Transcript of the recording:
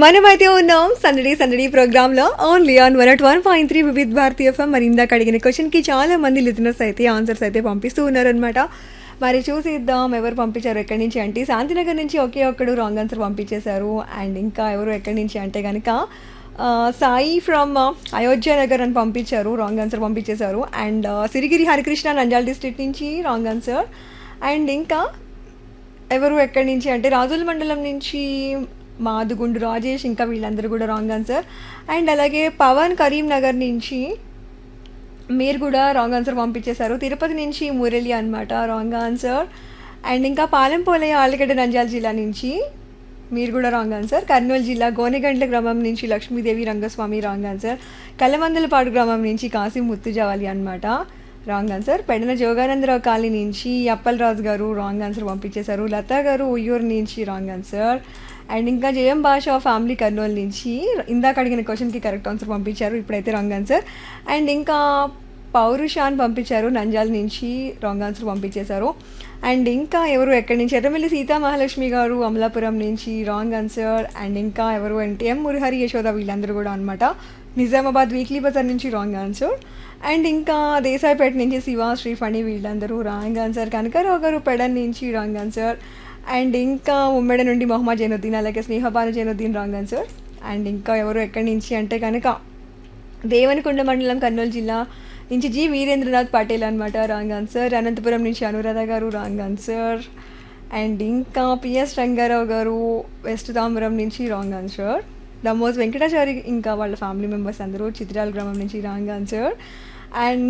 మనమైతే ఉన్నాం సందడి సందడి ప్రోగ్రామ్ లో only on one at one point three Vividh Bharati FM మరి ఇందాక అడిగిన క్వశ్చన్ కి చాలా మంది లిజనర్స్ అయితే ఆన్సర్స్ అయితే పంపిస్తూ ఉన్నారనమాట మరి చూసిద్దాం ఎవరు పంపించారు ఎక్కడి నుంచి అంటే శాంతినగర్ నుంచి ఒకే ఒక్కడు రాంగ్ ఆన్సర్ పంపించేశారు అండ్ ఇంకా ఎవరు ఎక్కడి నుంచి అంటే కనుక ఆ, సాయి ఫ్రమ్ అయోధ్య నగర్ అని పంపించారు రాంగ్ ఆన్సర్ పంపించేశారు అండ్ సిరిగిరి హరికృష్ణ నంజాల్ డిస్ట్రిక్ట్ నుంచి రాంగ్ ఆన్సర్ అండ్ ఇంకా ఎవరు ఎక్కడి నుంచి అంటే రాజుల మండలం నుంచి మాదుగుండు రాజేష్ ఇంకా వీళ్ళందరూ కూడా రాంగ్ ఆన్సర్ అండ్ అలాగే పవన్ కరీంనగర్ నుంచి మీరు కూడా రాంగ్ ఆన్సర్ పంపించేశారు తిరుపతి నుంచి మురళి అనమాట రాంగ్ ఆన్సర్ అండ్ ఇంకా పాలెంపోలయ్య ఆళ్ళగడ్డ నంద్యాల జిల్లా నుంచి మీరు కూడా రాంగ్ ఆన్సర్ కర్నూలు జిల్లా గోనెగండ్ల గ్రామం నుంచి లక్ష్మీదేవి రంగస్వామి రాంగ్ ఆన్సర్ కలమందలపాడు గ్రామం నుంచి కాశీ ముత్తుజావాలి అనమాట wrong answer Pedana Joganandarao colony నుంచి అప్పలరాజు గారు రాంగ్ ఆన్సర్ పంపించేశారు లతా గారు ఉయ్యూరు నుంచి రాంగ్ ఆన్సర్ అండ్ ఇంకా జయం భాష ఫ్యామిలీ కర్నూలు నుంచి ఇందాక అడిగిన క్వశ్చన్కి కరెక్ట్ ఆన్సర్ పంపించారు ఇప్పుడైతే రాంగ్ ఆన్సర్ అండ్ ఇంకా పౌరుషాన్ పంపించారు నంజాల్ నుంచి రాంగ్ ఆన్సర్ పంపించేశారు అండ్ ఇంకా ఎవరు ఎక్కడి నుంచి ఎర్రమిల్లి సీతా మహాలక్ష్మి గారు అమలాపురం నుంచి రాంగ్ ఆన్సర్ అండ్ ఇంకా ఎవరు అంటే ఎం మురహరి యశోద వీళ్ళందరూ కూడా అనమాట నిజామాబాద్ వీక్లీ బజార్ నుంచి రాంగ్ ఆన్సర్ అండ్ ఇంకా దేశాయిపేట నుంచి శివ శ్రీఫణి వీళ్ళందరూ రాంగ్ ఆన్సర్ కనకరావు గారు పెడన్ నుంచి రాంగ్ ఆన్సర్ అండ్ ఇంకా ఉమ్మెడ నుండి మొహమ్మద్ జైనుద్దీన్ అలాగే Snehabanu Zainuddin wrong answer and ఇంకా ఎవరు ఎక్కడి నుంచి అంటే కనుక దేవనకొండ మండలం కర్నూలు జిల్లా నుంచి జి వీరేంద్రనాథ్ పాటిల్ అనమాట రాంగ్ ఆన్సర్ అనంతపురం నుంచి అనురాధ గారు రాంగ్ ఆన్సర్ అండ్ ఇంకా పిఎస్ రంగారావు గారు వెస్ట్ తాంబరం నుంచి రాంగ్ ఆన్సర్ దమోజ్ వెంకటాచారి ఇంకా వాళ్ళ ఫ్యామిలీ మెంబర్స్ అందరూ చిత్రాల గ్రామం నుంచి రాంగ్ ఆన్సర్ అండ్